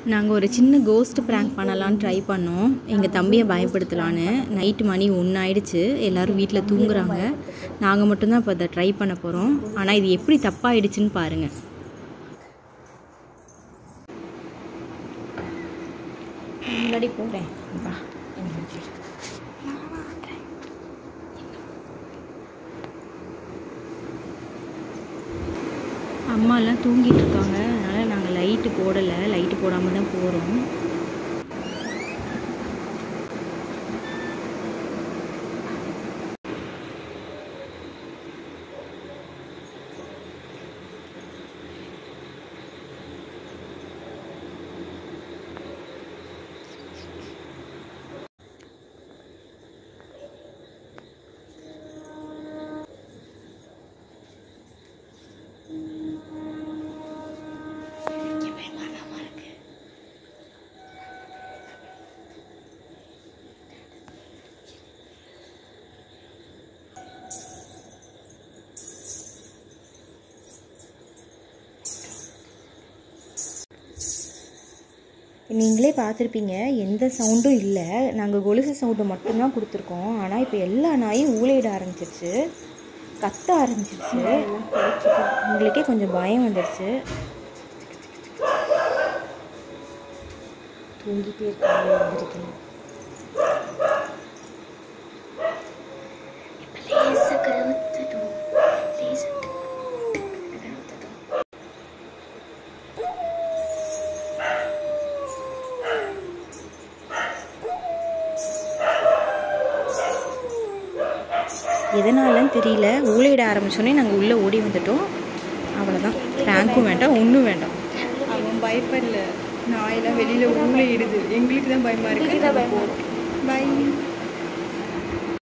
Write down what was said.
நாங்கள் ஒரு சின்ன கோஸ்ட் ப்ராங்க் பண்ணலான்னு ட்ரை பண்ணோம் எங்கள் தம்பியை பயப்படுத்தலான்னு நைட்டு மணி ஒன்று ஆயிடுச்சு எல்லோரும் வீட்டில் தூங்குறாங்க நாங்கள் மட்டும்தான் இப்போ அதை ட்ரை பண்ண போகிறோம் ஆனால் இது எப்படி தப்பாயிடுச்சுன்னு பாருங்கள் முன்னாடி போகிறேன் அம்மாலாம் தூங்கிட்டு இருக்காங்க அதனால் நாங்கள் லைட்டு போடலை லைட்டு போடாமல் தான் போகிறோம் நீங்களே பார்த்துருப்பீங்க எந்த சவுண்டும் இல்லை நாங்கள் கொலுசு சவுண்டு மட்டும்தான் கொடுத்துருக்கோம் ஆனால் இப்போ எல்லா நாயும் ஊழையிட ஆரம்பிச்சிருச்சு கத்த ஆரம்பிச்சிருச்சு உங்களுக்கே கொஞ்சம் பயம் வந்துடுச்சு தூங்கிட்டே இருக்காங்க எழுந்திருக்கணும் எதனாலன்னு தெரியல ஊழையிட ஆரம்பிச்சோடனே நாங்கள் உள்ளே ஓடி வந்துட்டோம் அவ்வளோதான் ரேங்க்கும் வேண்டாம் ஒன்றும் வேண்டாம் அவன் பயப்படல நாயெல்லாம் வெளியில ஊழையிடுது எங்களுக்கு தான் பயமா இருக்கு பாய்